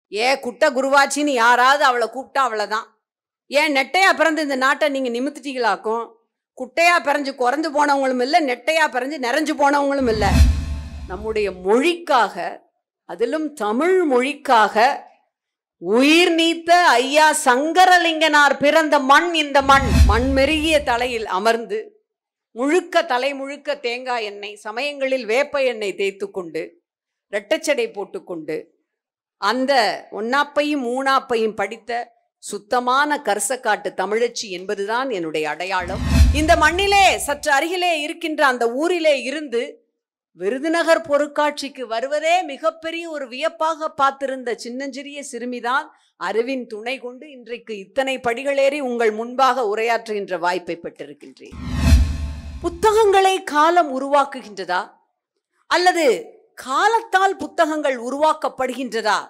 ஏ குட்ட குருவாச்சின்னு யாராவது அவளை கூப்பிட்டா அவ்வளோதான் ஏன் நெட்டையா பிறந்து இந்த நாட்டை நீங்கள் நிமித்துட்டீங்களாக்கும் குட்டையா பிறஞ்சு குறைஞ்சு போனவங்களும் இல்லை நெட்டையா பிறஞ்சு நிறைஞ்சு போனவங்களும் இல்லை நம்முடைய மொழிக்காக அதிலும் தமிழ் மொழிக்காக உயிர் நீத்த ஐயா சங்கரலிங்கனார் பிறந்த மண் இந்த மண் மண் மெருகிய தலையில் அமர்ந்து முழுக்க தலை முழுக்க தேங்காய் எண்ணெய் சமயங்களில் வேப்ப எண்ணெய் தேய்த்து கொண்டு ரெட்டச்சடை போட்டுக்கொண்டு அந்த ஒன்னாப்பையும் மூணாப்பையும் படித்த சுத்தமான கரசக்காட்டு தமிழச்சி என்பதுதான் என்னுடைய அடையாளம் இந்த மண்ணிலே சற்று அருகிலே இருக்கின்ற அந்த ஊரிலே இருந்து விருதுநகர் பொருட்காட்சிக்கு வருவதே மிகப்பெரிய ஒரு வியப்பாக பார்த்திருந்த சின்னஞ்சிறிய சிறுமிதான் அறிவின் துணை கொண்டு இன்றைக்கு இத்தனை படிகளேறி உங்கள் முன்பாக உரையாற்றுகின்ற வாய்ப்பை பெற்றிருக்கின்றேன் புத்தகங்களை காலம் உருவாக்குகின்றதா அல்லது காலத்தால் புத்தகங்கள் உருவாக்கப்படுகின்றதா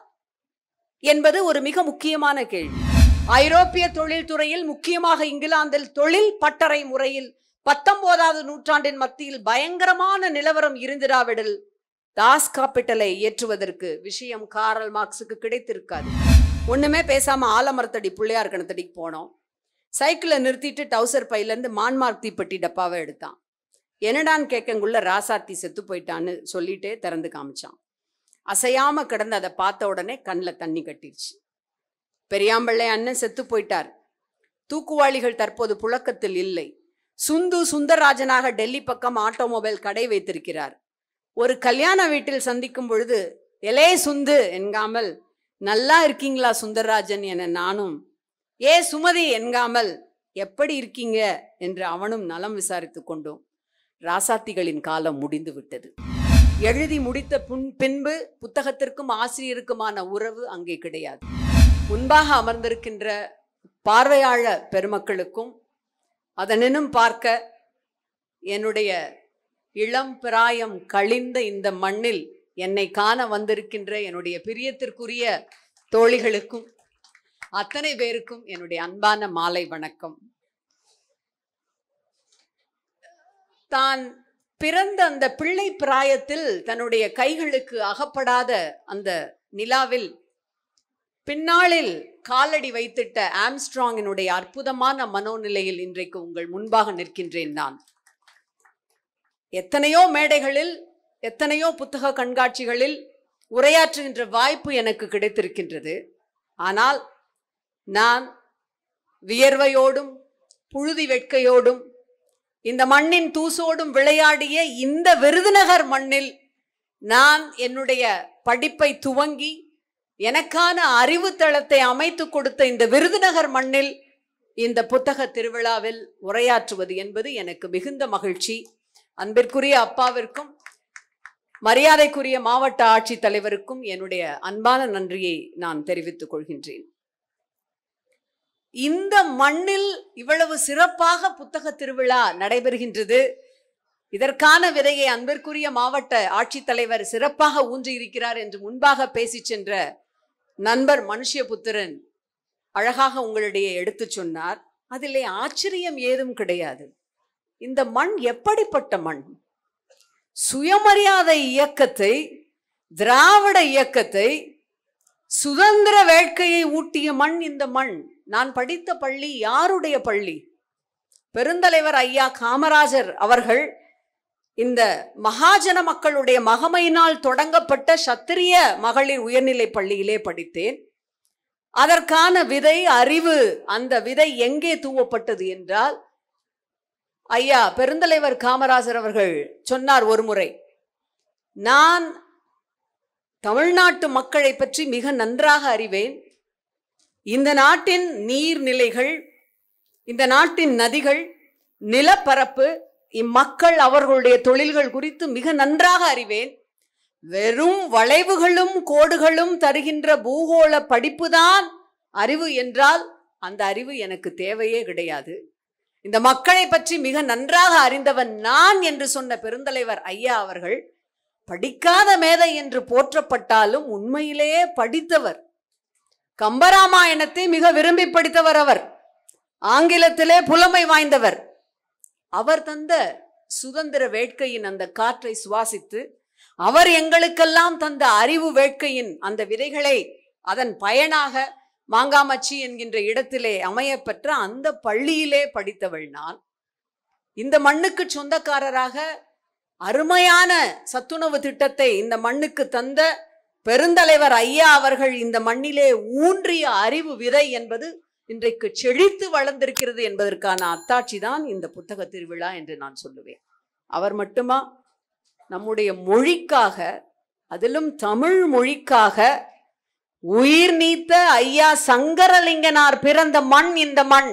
என்பது ஒரு மிக முக்கியமான கேள்வி ஐரோப்பிய தொழில்துறையில் முக்கியமாக இங்கிலாந்தில் தொழில் பட்டறை முறையில் பத்தொன்பதாவது நூற்றாண்டின் மத்தியில் பயங்கரமான நிலவரம் இருந்திராவிடில் தாஸ் காப்பிட்டலை ஏற்றுவதற்கு விஷயம் காரல் மார்க்ஸுக்கு கிடைத்திருக்காது ஒண்ணுமே பேசாம ஆலமரத்தடி பிள்ளையார் கணத்தடிக்கு போனோம் சைக்கிளை நிறுத்திட்டு டவுசர் பையிலேருந்து மான்மார்க் தீப்பெட்டி டப்பாவை எடுத்தான் என்னடான்னு கேட்கங்குள்ள ராசாத்தி செத்து போயிட்டான்னு சொல்லிட்டே திறந்து காமிச்சான் அசையாம கிடந்து அதை பார்த்த உடனே கண்ணில் தண்ணி கட்டிருச்சு பெரியாம்பிள்ளை அண்ணன் செத்து போயிட்டார் தூக்குவாளிகள் தற்போது புழக்கத்தில் இல்லை சுந்து சுந்தரராஜனாக டெல்லி பக்கம் ஆட்டோமொபைல் கடை வைத்திருக்கிறார் ஒரு கல்யாண வீட்டில் சந்திக்கும் பொழுது எலே சுந்து என்காமல் நல்லா இருக்கீங்களா சுந்தரராஜன் என நானும் ஏ சுமதி என்காமல் எப்படி இருக்கீங்க என்று அவனும் நலம் விசாரித்து கொண்டோம் ராசாத்திகளின் காலம் முடிந்து விட்டது எழுதி முடித்த புன் பின்பு புத்தகத்திற்கும் ஆசிரியருக்குமான உறவு அங்கே கிடையாது முன்பாக அமர்ந்திருக்கின்ற பார்வையாள பெருமக்களுக்கும் அதனினும் பார்க்க என்னுடைய இளம் பிராயம் கழிந்த இந்த மண்ணில் என்னை காண வந்திருக்கின்ற என்னுடைய பிரியத்திற்குரிய தோழிகளுக்கும் அத்தனை பேருக்கும் என்னுடைய அன்பான மாலை வணக்கம் தான் பிறந்த அந்த பிள்ளை பிராயத்தில் தன்னுடைய கைகளுக்கு அகப்படாத அந்த நிலாவில் பின்னாளில் காலடி வைத்திட்ட ஆம்ஸ்ட்ராங்கினுடைய அற்புதமான மனோநிலையில் இன்றைக்கு உங்கள் முன்பாக நிற்கின்றேன் நான் எத்தனையோ மேடைகளில் எத்தனையோ புத்தக கண்காட்சிகளில் உரையாற்றுகின்ற வாய்ப்பு எனக்கு கிடைத்திருக்கின்றது ஆனால் நான் வியர்வையோடும் புழுதி வெட்கையோடும் இந்த மண்ணின் தூசோடும் விளையாடிய இந்த விருதுநகர் மண்ணில் நான் என்னுடைய படிப்பை துவங்கி எனக்கான அறிவு தளத்தை அமைத்து கொடுத்த இந்த விருதுநகர் மண்ணில் இந்த புத்தக திருவிழாவில் உரையாற்றுவது என்பது எனக்கு மிகுந்த மகிழ்ச்சி அன்பிற்குரிய அப்பாவிற்கும் மரியாதைக்குரிய மாவட்ட ஆட்சித்தலைவருக்கும் என்னுடைய அன்பான நன்றியை நான் தெரிவித்துக் கொள்கின்றேன் இந்த மண்ணில் இவ்வளவு சிறப்பாக புத்தக திருவிழா நடைபெறுகின்றது இதற்கான விதையை அன்பிற்குரிய மாவட்ட ஆட்சித்தலைவர் சிறப்பாக ஊன்றி இருக்கிறார் என்று முன்பாக பேசி சென்ற நண்பர் மனுஷபுத்திரன் அழகாக உங்களிடையே எடுத்து சொன்னார் அதிலே ஆச்சரியம் ஏதும் கிடையாது இந்த மண் எப்படிப்பட்ட மண் சுயமரியாதை இயக்கத்தை திராவிட இயக்கத்தை சுதந்திர வேட்கையை ஊட்டிய மண் இந்த மண் நான் படித்த பள்ளி யாருடைய பள்ளி பெருந்தலைவர் ஐயா காமராஜர் அவர்கள் இந்த மகாஜன மக்களுடைய மகமையினால் தொடங்கப்பட்ட சத்திரிய மகளிர் உயர்நிலைப் பள்ளியிலே படித்தேன் அதற்கான விதை அறிவு அந்த விதை எங்கே தூவப்பட்டது என்றால் ஐயா பெருந்தலைவர் காமராஜர் அவர்கள் சொன்னார் ஒருமுறை நான் தமிழ்நாட்டு மக்களை பற்றி மிக நன்றாக அறிவேன் இந்த நாட்டின் நீர்நிலைகள் இந்த நாட்டின் நதிகள் நிலப்பரப்பு இம்மக்கள் அவர்களுடைய தொழில்கள் குறித்து மிக நன்றாக அறிவேன் வெறும் வளைவுகளும் கோடுகளும் தருகின்ற பூகோள படிப்புதான் அறிவு என்றால் அந்த அறிவு எனக்கு தேவையே கிடையாது இந்த மக்களை பற்றி மிக நன்றாக அறிந்தவன் நான் என்று சொன்ன பெருந்தலைவர் ஐயா அவர்கள் படிக்காத மேதை என்று போற்றப்பட்டாலும் உண்மையிலேயே படித்தவர் கம்பராமாயணத்தை மிக விரும்பி படித்தவர் அவர் ஆங்கிலத்திலே புலமை வாய்ந்தவர் அவர் தந்த சுதந்திர வேட்கையின் அந்த காற்றை சுவாசித்து அவர் எங்களுக்கெல்லாம் தந்த அறிவு வேட்கையின் அந்த விதைகளை அதன் பயனாக மாங்காமச்சி என்கின்ற இடத்திலே அமையப்பெற்ற அந்த பள்ளியிலே படித்தவள் நான் இந்த மண்ணுக்கு சொந்தக்காரராக அருமையான சத்துணவு திட்டத்தை இந்த மண்ணுக்கு தந்த பெருந்தலைவர் ஐயா அவர்கள் இந்த மண்ணிலே ஊன்றிய அறிவு விதை என்பது இன்றைக்கு செழித்து வளர்ந்திருக்கிறது என்பதற்கான அத்தாட்சி தான் இந்த புத்தக திருவிழா என்று நான் சொல்லுவேன் அவர் மட்டுமா நம்முடைய மொழிக்காக அதிலும் தமிழ் மொழிக்காக உயிர் நீத்த ஐயா சங்கரலிங்கனார் பிறந்த மண் இந்த மண்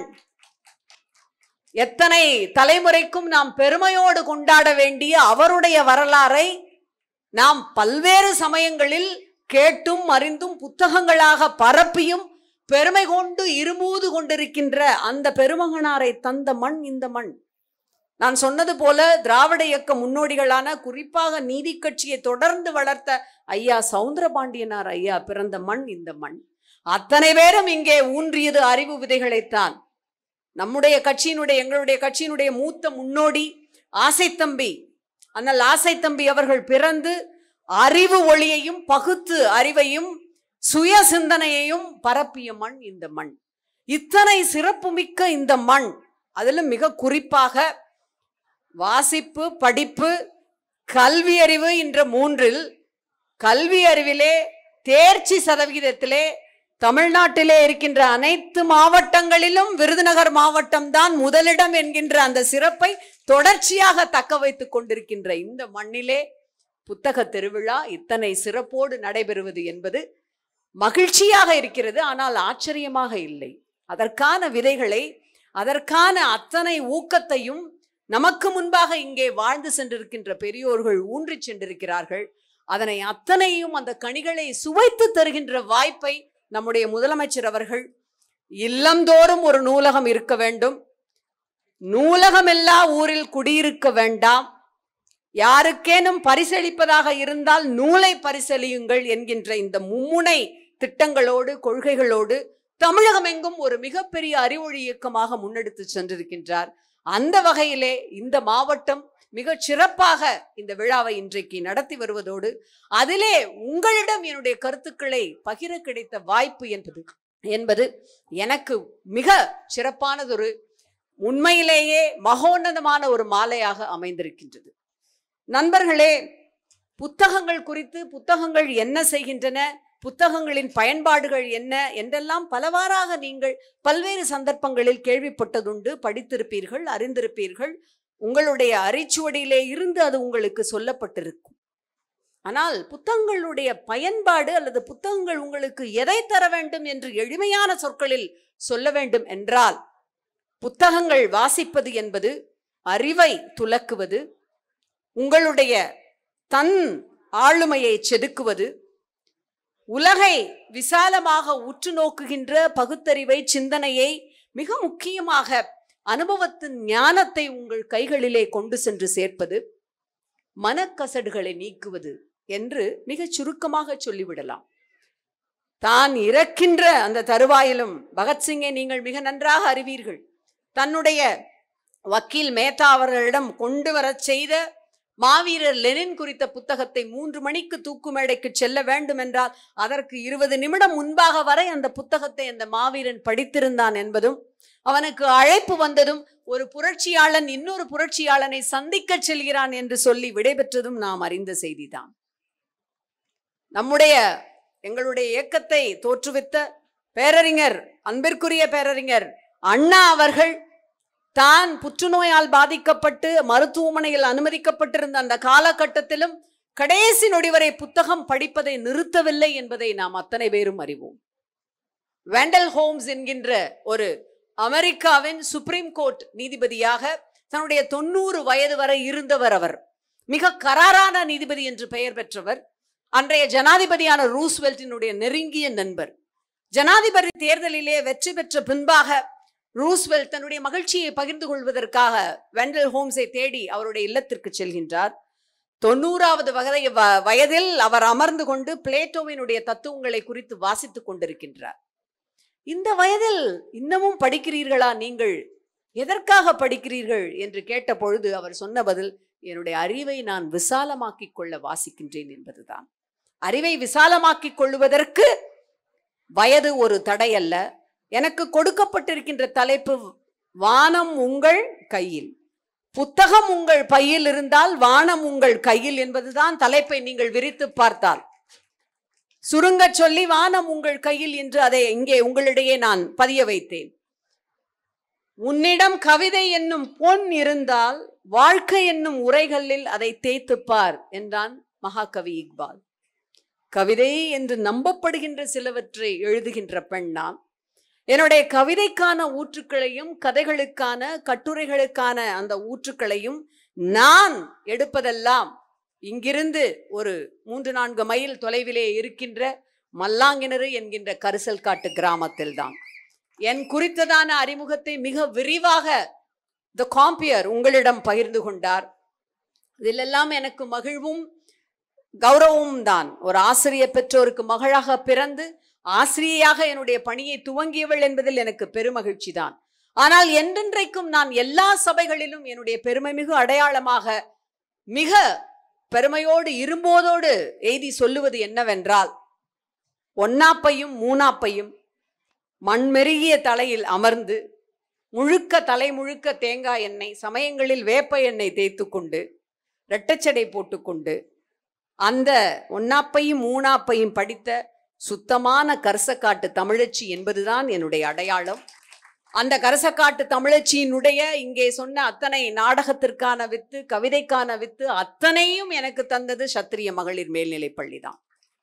எத்தனை தலைமுறைக்கும் நாம் பெருமையோடு கொண்டாட வேண்டிய அவருடைய வரலாறை நாம் பல்வேறு சமயங்களில் கேட்டும் அறிந்தும் புத்தகங்களாக பரப்பியும் பெருமை கொண்டு இருமூது கொண்டிருக்கின்ற அந்த பெருமகனாரை தந்த மண் இந்த மண் நான் சொன்னது போல திராவிட இயக்க முன்னோடிகளான குறிப்பாக நீதி கட்சியை தொடர்ந்து வளர்த்த ஐயா சவுந்தரபாண்டியனார் ஐயா பிறந்த மண் இந்த மண் அத்தனை பேரும் இங்கே ஊன்றியது அறிவு விதைகளைத்தான் நம்முடைய கட்சியினுடைய எங்களுடைய கட்சியினுடைய மூத்த முன்னோடி ஆசைத்தம்பி அண்ணல் ஆசைத்தம்பி அவர்கள் பிறந்து அறிவு ஒளியையும் பகுத்து அறிவையும் சுய சிந்தனையையும் பரப்பிய மண் இந்த மண் இத்தனை சிறப்புமிக்க இந்த மண் அதிலும் மிக குறிப்பாக வாசிப்பு படிப்பு கல்வி அறிவு என்ற மூன்றில் கல்வி அறிவிலே தேர்ச்சி சதவிகிதத்திலே தமிழ்நாட்டிலே இருக்கின்ற அனைத்து மாவட்டங்களிலும் விருதுநகர் மாவட்டம் தான் முதலிடம் என்கின்ற அந்த சிறப்பை தொடர்ச்சியாக தக்க வைத்துக் கொண்டிருக்கின்ற இந்த மண்ணிலே புத்தக திருவிழா இத்தனை சிறப்போடு நடைபெறுவது என்பது மகிழ்ச்சியாக இருக்கிறது ஆனால் ஆச்சரியமாக இல்லை அதற்கான விதைகளை அதற்கான அத்தனை ஊக்கத்தையும் நமக்கு முன்பாக இங்கே வாழ்ந்து சென்றிருக்கின்ற பெரியோர்கள் ஊன்றி சென்றிருக்கிறார்கள் அதனை அத்தனையும் அந்த கனிகளை சுவைத்து தருகின்ற வாய்ப்பை நம்முடைய முதலமைச்சர் அவர்கள் இல்லந்தோறும் ஒரு நூலகம் இருக்க வேண்டும் நூலகம் எல்லா ஊரில் குடியிருக்க வேண்டாம் யாருக்கேனும் பரிசளிப்பதாக இருந்தால் நூலை பரிசளியுங்கள் என்கின்ற இந்த மும்முனை திட்டங்களோடு கொள்கைகளோடு தமிழகம் எங்கும் ஒரு மிகப்பெரிய அறிவொழி இயக்கமாக முன்னெடுத்து சென்றிருக்கின்றார் அந்த வகையிலே இந்த மாவட்டம் மிக சிறப்பாக இந்த விழாவை இன்றைக்கு நடத்தி வருவதோடு அதிலே உங்களிடம் என்னுடைய கருத்துக்களை பகிர கிடைத்த வாய்ப்பு என்பது என்பது எனக்கு மிக சிறப்பானதொரு உண்மையிலேயே மகோன்னதமான ஒரு மாலையாக அமைந்திருக்கின்றது நண்பர்களே புத்தகங்கள் குறித்து புத்தகங்கள் என்ன செய்கின்றன புத்தகங்களின் பயன்பாடுகள் என்ன என்றெல்லாம் பலவாறாக நீங்கள் பல்வேறு சந்தர்ப்பங்களில் கேள்விப்பட்டதுண்டு படித்திருப்பீர்கள் அறிந்திருப்பீர்கள் உங்களுடைய அரிச்சுவடியிலே இருந்து அது உங்களுக்கு சொல்லப்பட்டிருக்கும் ஆனால் புத்தகங்களுடைய பயன்பாடு அல்லது புத்தகங்கள் உங்களுக்கு எதை தர வேண்டும் என்று எளிமையான சொற்களில் சொல்ல வேண்டும் என்றால் புத்தகங்கள் வாசிப்பது என்பது அறிவை துலக்குவது உங்களுடைய தன் ஆளுமையை செதுக்குவது உலகை விசாலமாக உற்று நோக்குகின்ற பகுத்தறிவை சிந்தனையை மிக முக்கியமாக அனுபவத்தின் ஞானத்தை உங்கள் கைகளிலே கொண்டு சென்று சேர்ப்பது மனக்கசடுகளை நீக்குவது என்று மிகச் சுருக்கமாக சொல்லிவிடலாம் தான் இறக்கின்ற அந்த தருவாயிலும் பகத்சிங்கை நீங்கள் மிக நன்றாக அறிவீர்கள் தன்னுடைய வக்கீல் மேத்தா அவர்களிடம் கொண்டு வரச் செய்த மாவீரர் லெனின் குறித்த புத்தகத்தை மூன்று மணிக்கு தூக்கு மேடைக்கு செல்ல வேண்டும் என்றால் அதற்கு இருபது நிமிடம் முன்பாக வரை அந்த புத்தகத்தை அந்த மாவீரன் படித்திருந்தான் என்பதும் அவனுக்கு அழைப்பு வந்ததும் ஒரு புரட்சியாளன் இன்னொரு புரட்சியாளனை சந்திக்க செல்கிறான் என்று சொல்லி விடைபெற்றதும் நாம் அறிந்த செய்திதான் நம்முடைய எங்களுடைய இயக்கத்தை தோற்றுவித்த பேரறிஞர் அன்பிற்குரிய பேரறிஞர் அண்ணா அவர்கள் தான் புற்றுநோயால் பாதிக்கப்பட்டு மருத்துவமனையில் அனுமதிக்கப்பட்டிருந்த அந்த காலகட்டத்திலும் கடைசி நொடி வரை புத்தகம் படிப்பதை நிறுத்தவில்லை என்பதை நாம் அத்தனை பேரும் அறிவோம் வேண்டல் ஹோம்ஸ் என்கின்ற ஒரு அமெரிக்காவின் சுப்ரீம் கோர்ட் நீதிபதியாக தன்னுடைய தொண்ணூறு வயது வரை இருந்தவர் அவர் மிக கராரான நீதிபதி என்று பெயர் பெற்றவர் அன்றைய ஜனாதிபதியான ரூஸ்வெல்ட்டினுடைய நெருங்கிய நண்பர் ஜனாதிபதி தேர்தலிலே வெற்றி பெற்ற பின்பாக ரூஸ்வெல்ட் தன்னுடைய மகிழ்ச்சியை பகிர்ந்து கொள்வதற்காக வெண்டல் ஹோம்ஸை தேடி அவருடைய இல்லத்திற்கு செல்கின்றார் தொண்ணூறாவது வகை வ- வயதில் அவர் அமர்ந்து கொண்டு பிளேட்டோவினுடைய தத்துவங்களை குறித்து வாசித்துக் கொண்டிருக்கின்றார் இந்த வயதில் இன்னமும் படிக்கிறீர்களா நீங்கள் எதற்காக படிக்கிறீர்கள் என்று கேட்ட பொழுது அவர் சொன்ன பதில் என்னுடைய அறிவை நான் விசாலமாக்கிக் கொள்ள வாசிக்கின்றேன் என்பதுதான் அறிவை விசாலமாக்கிக் கொள்வதற்கு வயது ஒரு தடை அல்ல எனக்கு கொடுக்கப்பட்டிருக்கின்ற தலைப்பு வானம் உங்கள் கையில் புத்தகம் உங்கள் பையில் இருந்தால் வானம் உங்கள் கையில் என்பதுதான் தலைப்பை நீங்கள் விரித்து பார்த்தால் சுருங்கச் சொல்லி வானம் உங்கள் கையில் என்று அதை இங்கே உங்களிடையே நான் பதிய வைத்தேன் உன்னிடம் கவிதை என்னும் பொன் இருந்தால் வாழ்க்கை என்னும் உரைகளில் அதை தேய்த்துப் பார் என்றான் மகாகவி இக்பால் கவிதை என்று நம்பப்படுகின்ற சிலவற்றை எழுதுகின்ற பெண் நான் என்னுடைய கவிதைக்கான ஊற்றுக்களையும் கதைகளுக்கான கட்டுரைகளுக்கான அந்த ஊற்றுக்களையும் நான் எடுப்பதெல்லாம் இங்கிருந்து ஒரு மூன்று நான்கு மைல் தொலைவிலே இருக்கின்ற மல்லாங்கிணறு என்கின்ற கரிசல் காட்டு கிராமத்தில்தான் என் குறித்ததான அறிமுகத்தை மிக விரிவாக த காம்பியர் உங்களிடம் பகிர்ந்து கொண்டார் இதிலெல்லாம் எனக்கு மகிழ்வும் கௌரவமும் தான் ஒரு ஆசிரியர் பெற்றோருக்கு மகளாக பிறந்து ஆசிரியையாக என்னுடைய பணியை துவங்கியவள் என்பதில் எனக்கு பெருமகிழ்ச்சி தான் ஆனால் என்றென்றைக்கும் நான் எல்லா சபைகளிலும் என்னுடைய பெருமைமிகு அடையாளமாக மிக பெருமையோடு இரும்போதோடு எய்தி சொல்லுவது என்னவென்றால் ஒன்னாப்பையும் மூணாப்பையும் மண்மெருகிய தலையில் அமர்ந்து முழுக்க தலை முழுக்க தேங்காய் எண்ணெய் சமயங்களில் வேப்ப எண்ணெய் தேய்த்து கொண்டு ரெட்டச்சடை போட்டுக்கொண்டு அந்த ஒன்னாப்பையும் மூணாப்பையும் படித்த சுத்தமான கரசக்காட்டு தமிழச்சி என்பதுதான் என்னுடைய அடையாளம் அந்த கரசக்காட்டு தமிழச்சியினுடைய இங்கே சொன்ன அத்தனை நாடகத்திற்கான வித்து கவிதைக்கான வித்து அத்தனையும் எனக்கு தந்தது சத்திரிய மகளிர் மேல்நிலைப் பள்ளிதான்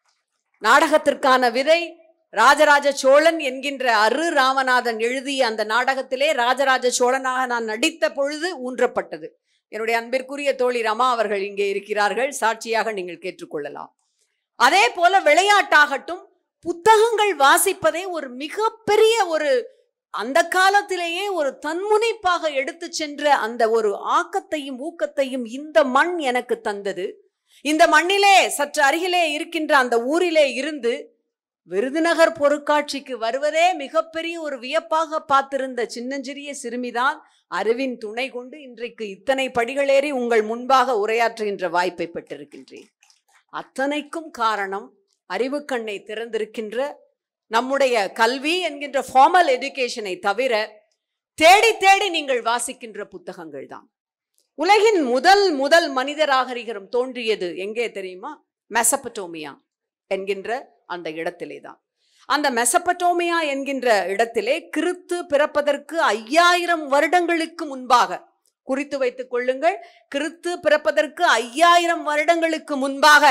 நாடகத்திற்கான விதை ராஜராஜ சோழன் என்கின்ற அரு ராமநாதன் எழுதிய அந்த நாடகத்திலே ராஜராஜ சோழனாக நான் நடித்த பொழுது ஊன்றப்பட்டது என்னுடைய அன்பிற்குரிய தோழி ரமா அவர்கள் இங்கே இருக்கிறார்கள் சாட்சியாக நீங்கள் கேட்டுக்கொள்ளலாம் அதே போல விளையாட்டாகட்டும் புத்தகங்கள் வாசிப்பதே ஒரு மிகப்பெரிய ஒரு அந்த காலத்திலேயே ஒரு தன்முனைப்பாக எடுத்து சென்ற அந்த ஒரு ஆக்கத்தையும் ஊக்கத்தையும் இந்த மண் எனக்கு தந்தது இந்த மண்ணிலே சற்று அருகிலே இருக்கின்ற அந்த ஊரிலே இருந்து விருதுநகர் பொருட்காட்சிக்கு வருவதே மிகப்பெரிய ஒரு வியப்பாக பார்த்திருந்த சின்னஞ்சிறிய சிறுமிதான் அறிவின் துணை கொண்டு இன்றைக்கு இத்தனை படிகளேறி உங்கள் முன்பாக உரையாற்றுகின்ற வாய்ப்பை பெற்றிருக்கின்றேன் அத்தனைக்கும் காரணம் அறிவு கண்ணை திறந்திருக்கின்ற நம்முடைய கல்வி என்கின்ற ஃபார்மல் எஜுகேஷனை தவிர தேடி தேடி நீங்கள் வாசிக்கின்ற புத்தகங்கள் தான் உலகின் முதல் முதல் மனிதராகரிகரம் தோன்றியது எங்கே தெரியுமா மெசபட்டோமியா என்கின்ற அந்த இடத்திலே தான் அந்த மெசபட்டோமியா என்கின்ற இடத்திலே கிறித்து பிறப்பதற்கு ஐயாயிரம் வருடங்களுக்கு முன்பாக குறித்து வைத்துக் கொள்ளுங்கள் கிறித்து பிறப்பதற்கு ஐயாயிரம் வருடங்களுக்கு முன்பாக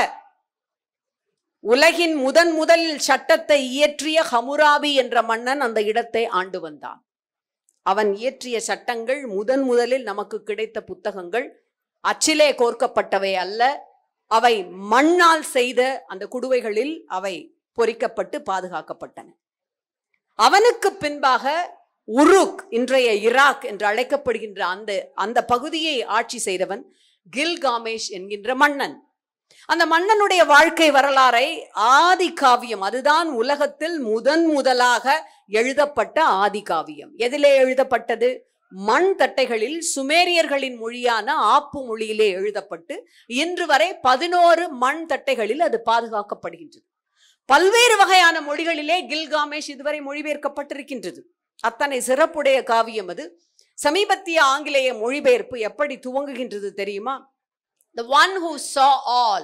உலகின் முதன் முதலில் சட்டத்தை இயற்றிய ஹமுராபி என்ற மன்னன் அந்த இடத்தை ஆண்டு வந்தான் அவன் இயற்றிய சட்டங்கள் முதன் முதலில் நமக்கு கிடைத்த புத்தகங்கள் அச்சிலே கோர்க்கப்பட்டவை அல்ல அவை மண்ணால் செய்த அந்த குடுவைகளில் அவை பொறிக்கப்பட்டு பாதுகாக்கப்பட்டன அவனுக்கு பின்பாக உருக் இன்றைய ஈராக் என்று அழைக்கப்படுகின்ற அந்த அந்த பகுதியை ஆட்சி செய்தவன் கில்காமேஷ் என்கின்ற மன்னன் அந்த மன்னனுடைய வாழ்க்கை வரலாறை ஆதி காவியம் அதுதான் உலகத்தில் முதன் முதலாக எழுதப்பட்ட ஆதி காவியம் எதிலே எழுதப்பட்டது மண் தட்டைகளில் சுமேரியர்களின் மொழியான ஆப்பு மொழியிலே எழுதப்பட்டு இன்று வரை பதினோரு மண் தட்டைகளில் அது பாதுகாக்கப்படுகின்றது பல்வேறு வகையான மொழிகளிலே கில்காமேஷ் இதுவரை மொழிபெயர்க்கப்பட்டிருக்கின்றது அத்தனை சிறப்புடைய காவியம் அது சமீபத்திய ஆங்கிலேய மொழிபெயர்ப்பு எப்படி துவங்குகின்றது தெரியுமா The one who saw all,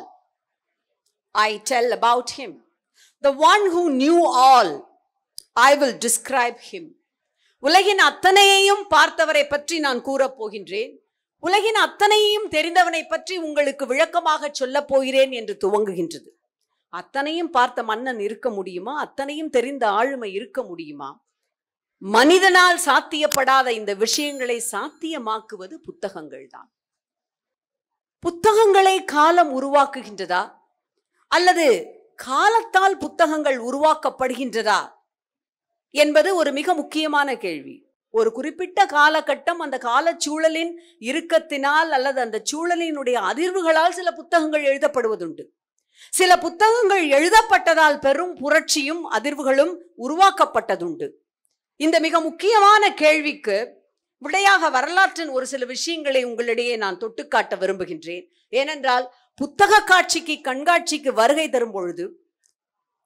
I tell about him. The one who knew all, I will describe him. உலகின் அத்தனையையும் பார்த்தவரை பற்றி நான் கூறப் போகின்றேன் உலகின் அத்தனையையும் தெரிந்தவனை பற்றி உங்களுக்கு விளக்கமாக சொல்லப் போகிறேன் என்று துவங்குகின்றது அத்தனையும் பார்த்த மன்னன் இருக்க முடியுமா அத்தனையும் தெரிந்த ஆளுமை இருக்க முடியுமா மனிதனால் சாத்தியப்படாத இந்த விஷயங்களை சாத்தியமாக்குவது புத்தகங்கள் தான் புத்தகங்களை காலம் உருவாக்குகின்றதா அல்லது காலத்தால் புத்தகங்கள் உருவாக்கப்படுகின்றதா என்பது ஒரு மிக முக்கியமான கேள்வி ஒரு குறிப்பிட்ட காலகட்டம் அந்த காலச்சூழலின் இறுக்கத்தினால் அல்லது அந்த சூழலினுடைய அதிர்வுகளால் சில புத்தகங்கள் எழுதப்படுவதுண்டு சில புத்தகங்கள் எழுதப்பட்டதால் பெரும் புரட்சியும் அதிர்வுகளும் உருவாக்கப்பட்டதுண்டு இந்த மிக முக்கியமான கேள்விக்கு விடையாக வரலாற்றின் ஒரு சில விஷயங்களை உங்களிடையே நான் தொட்டுக்காட்ட விரும்புகின்றேன் ஏனென்றால் புத்தக காட்சிக்கு கண்காட்சிக்கு வருகை தரும் பொழுது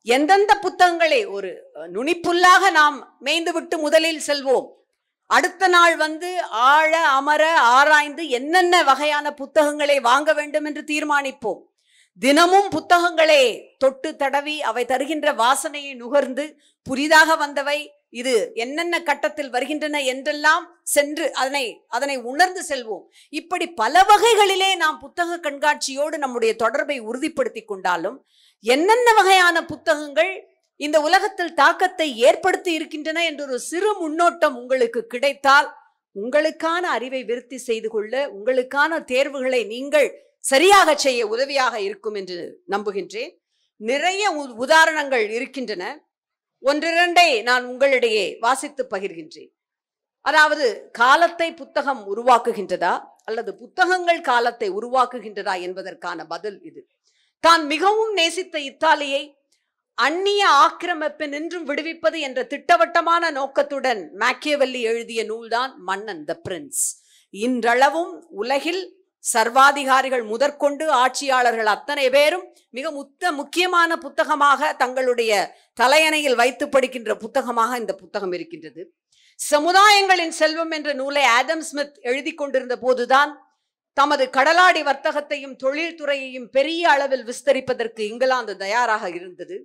எந்தெந்த புத்தகங்களை ஒரு அஹ், நுனிப்புல்லாக நாம் மேய்ந்து விட்டு முதலில் செல்வோம் அடுத்த நாள் வந்து ஆழ அமர ஆராய்ந்து என்னென்ன வகையான புத்தகங்களை வாங்க வேண்டும் என்று தீர்மானிப்போம் தினமும் புத்தகங்களை தொட்டு தடவி அவை தருகின்ற வாசனையை நுகர்ந்து புதிதாக வந்தவை இது என்னென்ன கட்டத்தில் வருகின்றன என்றெல்லாம் சென்று அதனை அதனை உணர்ந்து செல்வோம் இப்படி பல வகைகளிலே நாம் புத்தக கண்காட்சியோடு நம்முடைய தொடர்பை உறுதிப்படுத்தி கொண்டாலும் என்னென்ன வகையான புத்தகங்கள் இந்த உலகத்தில் தாக்கத்தை ஏற்படுத்தி இருக்கின்றன என்ற ஒரு சிறு முன்னோட்டம் உங்களுக்கு கிடைத்தால் உங்களுக்கான அறிவை விருத்தி செய்து கொள்ள உங்களுக்கான தேர்வுகளை நீங்கள் சரியாக செய்ய உதவியாக இருக்கும் என்று நம்புகின்றேன் நிறைய உ- உதாரணங்கள் இருக்கின்றன ஒன்றிரண்டை நான் உங்களிடையே வாசித்து பகிர்கின்றேன் அதாவது காலத்தை புத்தகம் உருவாக்குகின்றதா அல்லது புத்தகங்கள் காலத்தை உருவாக்குகின்றதா என்பதற்கான பதில் இது தான் மிகவும் நேசித்த இத்தாலியை அந்நிய ஆக்கிரமிப்பினின்றும் விடுவிப்பது என்ற திட்டவட்டமான நோக்கத்துடன் மேக்கியவல்லி எழுதிய நூல்தான் மன்னன் த பிரின்ஸ் இன்றளவும் உலகில் சர்வாதிகாரிகள் முதற்கொண்டு ஆட்சியாளர்கள் அத்தனை பேரும் மிக முத்த முக்கியமான புத்தகமாக தங்களுடைய தலையணையில் வைத்து படிக்கின்ற புத்தகமாக இந்த புத்தகம் இருக்கின்றது சமுதாயங்களின் செல்வம் என்ற நூலை ஆடம் ஸ்மித் எழுதி கொண்டிருந்த போதுதான் தமது கடலாடி வர்த்தகத்தையும் தொழில்துறையையும் பெரிய அளவில் விஸ்தரிப்பதற்கு இங்கிலாந்து தயாராக இருந்தது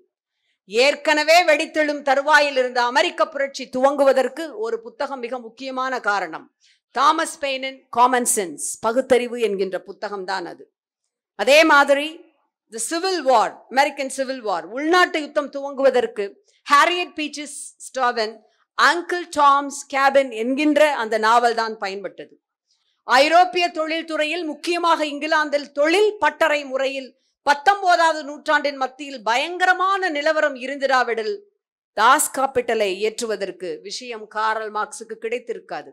ஏற்கனவே வெடித்தெழும் தருவாயில் இருந்த அமெரிக்க புரட்சி துவங்குவதற்கு ஒரு புத்தகம் மிக முக்கியமான காரணம் தாமஸ் பெயினின் காமன் சென்ஸ் பகுத்தறிவு என்கின்ற புத்தகம் தான் அது அதே மாதிரி the civil war American civil war உள்நாட்டு யுத்தம் துவங்குவதற்கு ஹாரியட் பீச்சஸ் ஸ்டாவன் அங்கிள் டாம்ஸ் கேபின் என்கின்ற அந்த நாவல் தான் பயன்பட்டது ஐரோப்பிய தொழில்துறையில் முக்கியமாக இங்கிலாந்தில் தொழில் பட்டறை முறையில் பத்தொன்பதாவது நூற்றாண்டின் மத்தியில் பயங்கரமான நிலவரம் இருந்திராவிடில் தாஸ் காப்பிட்டலை ஏற்றுவதற்கு விஷயம் காரல் மார்க்ஸுக்கு கிடைத்திருக்காது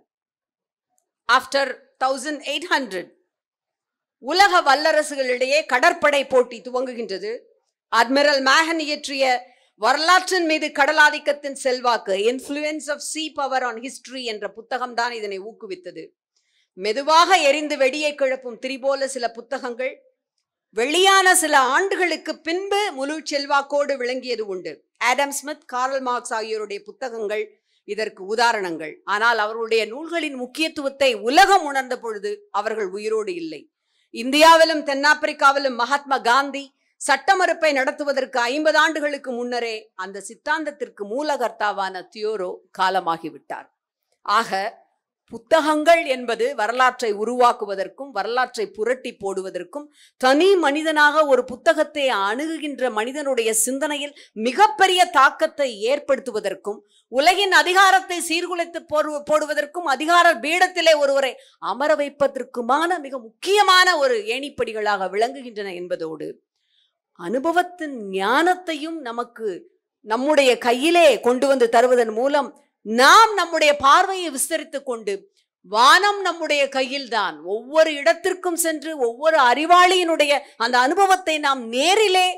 ஆஃப்டர் தௌசண்ட் எயிட் ஹண்ட்ரட் உலக வல்லரசுகளிடையே கடற்படை போட்டி துவங்குகின்றது அட்மிரல் மேகன் இயற்றிய வரலாற்றின் மீது கடலாதிக்கத்தின் செல்வாக்கு influence of sea power on history என்ற புத்தகம் தான் இதனை ஊக்குவித்தது மெதுவாக எரிந்து வெடியை கிளப்பும் திரிபோல சில புத்தகங்கள் வெளியான சில ஆண்டுகளுக்கு பின்பு முழு செல்வாக்கோடு விளங்கியது உண்டு ஆடம் ஸ்மித் கார்ல் மார்க்ஸ் ஆகியோருடைய புத்தகங்கள் இதற்கு உதாரணங்கள் ஆனால் அவர்களுடைய நூல்களின் முக்கியத்துவத்தை உலகம் உணர்ந்த பொழுது அவர்கள் உயிரோடு இல்லை இந்தியாவிலும் தென்னாப்பிரிக்காவிலும் மகாத்மா காந்தி சட்ட மறுப்பை நடத்துவதற்கு ஐம்பது ஆண்டுகளுக்கு முன்னரே அந்த சித்தாந்தத்திற்கு மூலகர்த்தாவான தியோரோ காலமாகிவிட்டார் ஆக புத்தகங்கள் என்பது வரலாற்றை உருவாக்குவதற்கும் வரலாற்றை புரட்டி போடுவதற்கும் தனி மனிதனாக ஒரு புத்தகத்தை அணுகுகின்ற மனிதனுடைய சிந்தனையில் மிகப்பெரிய தாக்கத்தை ஏற்படுத்துவதற்கும் உலகின் அதிகாரத்தை சீர்குலைத்து போடு- போடுவதற்கும் அதிகார பீடத்திலே ஒருவரை அமர வைப்பதற்குமான மிக முக்கியமான ஒரு ஏணிப்படிகளாக விளங்குகின்றன என்பதோடு அனுபவத்தின் ஞானத்தையும் நமக்கு நம்முடைய கையிலே கொண்டு வந்து தருவதன் மூலம் நாம் நம்முடைய பார்வையை விஸ்தரித்துக் கொண்டு வானம் நம்முடைய கையில்தான் ஒவ்வொரு இடத்திற்கும் சென்று ஒவ்வொரு அறிவாளியினுடைய அந்த அனுபவத்தை நாம் நேரிலே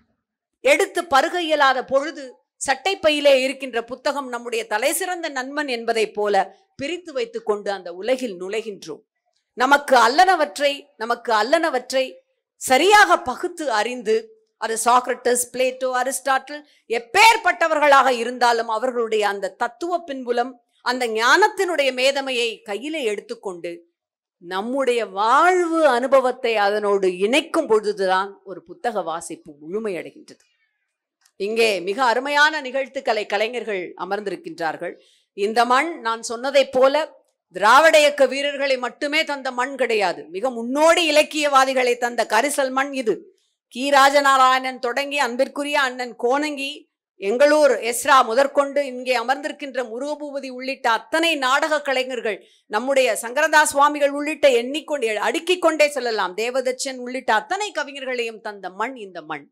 எடுத்து பருக இயலாத பொழுது சட்டைப்பையிலே இருக்கின்ற புத்தகம் நம்முடைய தலைசிறந்த நண்பன் என்பதைப் போல பிரித்து வைத்துக் கொண்டு அந்த உலகில் நுழைகின்றோம் நமக்கு அல்லனவற்றை நமக்கு அல்லனவற்றை சரியாக பகுத்து அறிந்து அது சாக்ரட்டஸ் பிளேட்டோ அரிஸ்டாட்டில் எப்பேற்பட்டவர்களாக இருந்தாலும் அவர்களுடைய அந்த தத்துவ பின்புலம் அந்த ஞானத்தினுடைய மேதமையை கையிலே எடுத்துக்கொண்டு நம்முடைய வாழ்வு அனுபவத்தை அதனோடு இணைக்கும் பொழுதுதான் ஒரு புத்தக வாசிப்பு முழுமையடைகின்றது இங்கே மிக அருமையான நிகழ்த்துக்களை கலைஞர்கள் அமர்ந்திருக்கின்றார்கள் இந்த மண் நான் சொன்னதைப் போல திராவிட இயக்க வீரர்களை மட்டுமே தந்த மண் கிடையாது மிக முன்னோடி இலக்கியவாதிகளை தந்த கரிசல் மண் இது கி ராஜநாராயணன் தொடங்கி அன்பிற்குரிய அண்ணன் கோணங்கி எங்களூர் எஸ்ரா முதற்கொண்டு இங்கே அமர்ந்திருக்கின்ற முருகபூபதி உள்ளிட்ட அத்தனை நாடக கலைஞர்கள் நம்முடைய சங்கரதாஸ் சுவாமிகள் உள்ளிட்ட எண்ணிக்கொண்டே அடுக்கிக் கொண்டே செல்லலாம் தேவதச்சன் உள்ளிட்ட அத்தனை கவிஞர்களையும் தந்த மண் இந்த மண்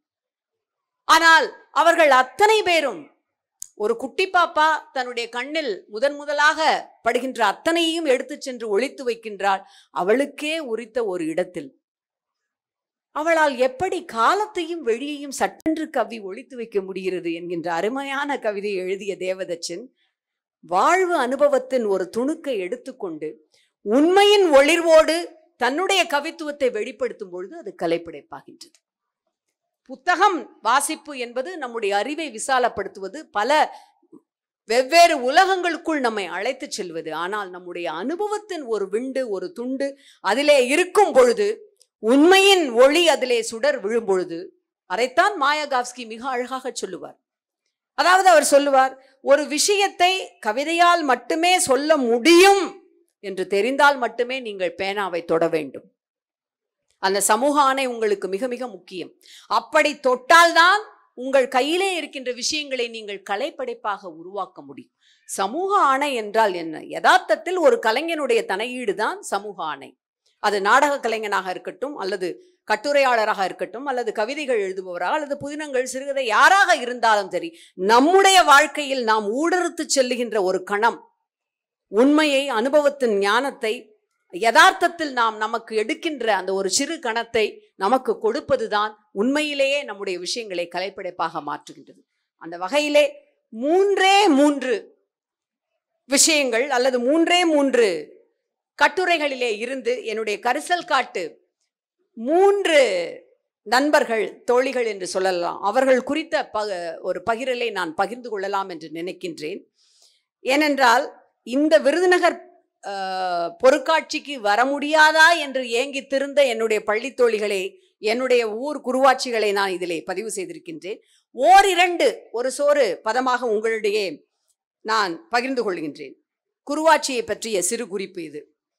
ஆனால் அவர்கள் அத்தனை பேரும் ஒரு குட்டி பாப்பா தன்னுடைய கண்ணில் முதன் முதலாக படுகின்ற அத்தனையும் எடுத்துச் சென்று ஒளித்து வைக்கின்றாள் அவளுக்கே உரித்த ஒரு இடத்தில் அவளால் எப்படி காலத்தையும் வெளியையும் சட்டென்று கவி ஒழித்து வைக்க முடிகிறது என்கின்ற அருமையான கவிதை எழுதிய தேவதச்சன் வாழ்வு அனுபவத்தின் ஒரு துணுக்கை எடுத்துக்கொண்டு உண்மையின் ஒளிர்வோடு தன்னுடைய கவித்துவத்தை வெளிப்படுத்தும் பொழுது அது கலைப்படைப்பாகின்றது புத்தகம் வாசிப்பு என்பது நம்முடைய அறிவை விசாலப்படுத்துவது பல வெவ்வேறு உலகங்களுக்குள் நம்மை அழைத்து செல்வது ஆனால் நம்முடைய அனுபவத்தின் ஒரு விண்டு ஒரு துண்டு அதிலே இருக்கும் பொழுது உண்மையின் ஒளி அதிலே சுடர் விழும் பொழுது அதைத்தான் மாயகாவ்ஸ்கி மிக அழகாக சொல்லுவார் அதாவது அவர் சொல்லுவார் ஒரு விஷயத்தை கவிதையால் மட்டுமே சொல்ல முடியும் என்று தெரிந்தால் மட்டுமே நீங்கள் பேனாவை தொட வேண்டும் அந்த சமூக ஆணை உங்களுக்கு மிக மிக முக்கியம் அப்படி தொட்டால்தான் உங்கள் கையிலே இருக்கின்ற விஷயங்களை நீங்கள் கலைப்படைப்பாக உருவாக்க முடியும் சமூக ஆணை என்றால் என்ன யதார்த்தத்தில் ஒரு கலைஞனுடைய தனையீடு தான் சமூக ஆணை அது நாடக கலைஞனாக இருக்கட்டும் அல்லது கட்டுரையாளராக இருக்கட்டும் அல்லது கவிதைகள் எழுதுபவராக அல்லது புதினங்கள் சிறுகதை யாராக இருந்தாலும் சரி நம்முடைய வாழ்க்கையில் நாம் ஊடறுத்து செல்லுகின்ற ஒரு கணம் உண்மையை அனுபவத்தின் ஞானத்தை யதார்த்தத்தில் நாம் நமக்கு எடுக்கின்ற அந்த ஒரு சிறு கணத்தை நமக்கு கொடுப்பதுதான் உண்மையிலேயே நம்முடைய விஷயங்களை கலைப்படைப்பாக மாற்றுகின்றது அந்த வகையிலே மூன்றே மூன்று விஷயங்கள் அல்லது மூன்றே மூன்று கட்டுரைகளிலே இருந்து என்னுடைய கரிசல் காட்டு மூன்று நண்பர்கள் தோழிகள் என்று சொல்லலாம் அவர்கள் குறித்த ப ஒரு பகிரலை நான் பகிர்ந்து கொள்ளலாம் என்று நினைக்கின்றேன் ஏனென்றால் இந்த விருதுநகர் அஹ், பொருட்காட்சிக்கு வர முடியாதா என்று ஏங்கி திருந்த என்னுடைய பள்ளி தோழிகளை என்னுடைய ஊர் குருவாட்சிகளை நான் இதிலே பதிவு செய்திருக்கின்றேன் ஓரிரண்டு ஒரு சோறு பதமாக உங்களிடையே நான் பகிர்ந்து கொள்கின்றேன் குருவாட்சியை பற்றிய சிறு குறிப்பு இது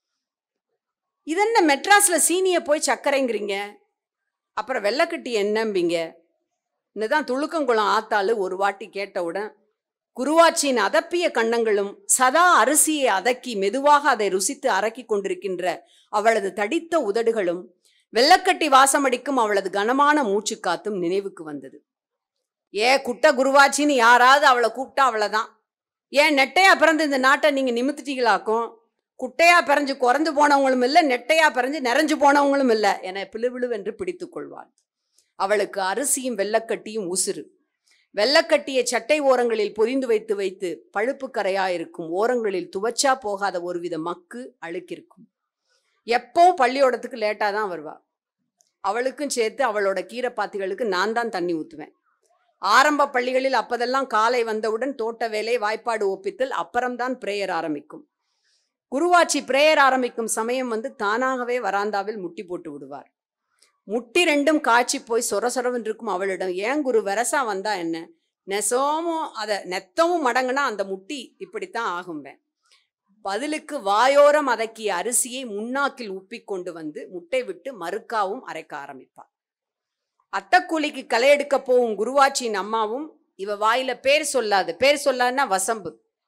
இதென்ன மெட்ராஸ்ல சீனிய போய் சர்க்கரைங்கிறீங்க அப்புறம் வெள்ளக்கட்டி என்னம்பிங்க இன்னுதான் துளுக்கங்குளம் ஆத்தாளு ஒரு வாட்டி கேட்டவுடன் குருவாச்சியின் அதப்பிய கண்ணங்களும் சதா அரிசியை அதக்கி மெதுவாக அதை ருசித்து அரக்கிக் கொண்டிருக்கின்ற அவளது தடித்த உதடுகளும் வெள்ளக்கட்டி வாசமடிக்கும் அவளது கனமான மூச்சுக்காத்தும் நினைவுக்கு வந்தது ஏ குட்ட குருவாச்சின்னு யாராவது அவளை கூப்பிட்டா அவ்வளவுதான் ஏன் நெட்டையா பிறந்து இந்த நாட்டை நீங்க நிமித்துட்டீங்களாக்கும் குட்டையா பிறஞ்சு குறைந்து போனவங்களும் இல்லை நெட்டையா பிறஞ்சு நிறைஞ்சு போனவங்களும் இல்லை என பிளுவிழுவென்று பிடித்துக் கொள்வாள் அவளுக்கு அரிசியும் வெள்ளக்கட்டியும் உசுறு வெள்ளக்கட்டிய சட்டை ஓரங்களில் பொதிந்து வைத்து வைத்து பழுப்பு கரையா இருக்கும் ஓரங்களில் துவச்சா போகாத ஒருவித மக்கு அழுக்கிருக்கும் எப்பவும் பள்ளியோடத்துக்கு லேட்டாக தான் வருவா அவளுக்கும் சேர்த்து அவளோட கீரைப்பாத்திகளுக்கு நான் தான் தண்ணி ஊற்றுவேன் ஆரம்ப பள்ளிகளில் அப்பதெல்லாம் காலை வந்தவுடன் தோட்ட வேலை வாய்ப்பாடு ஒப்பித்தல் அப்புறம்தான் பிரேயர் ஆரம்பிக்கும் குருவாச்சி பிரேயர் ஆரம்பிக்கும் சமயம் வந்து தானாகவே வராந்தாவில் முட்டி போட்டு விடுவார் முட்டி ரெண்டும் காய்ச்சி போய் சொர சொரவென்று இருக்கும் அவளிடம் ஏன் குரு வெரசா வந்தா என்ன நெசமும் அதை நெத்தமும் மடங்குனா அந்த முட்டி இப்படித்தான் ஆகும்பேன் பதிலுக்கு வாயோரம் அதக்கிய அரிசியை முன்னாக்கில் உப்பிக் கொண்டு வந்து முட்டை விட்டு மறுக்காவும் அரைக்க ஆரம்பிப்பார் அத்தக்கூலிக்கு களை எடுக்க போகும் குருவாச்சியின் அம்மாவும் இவ வாயில பேர் சொல்லாது பேர் சொல்லாதுன்னா வசம்பு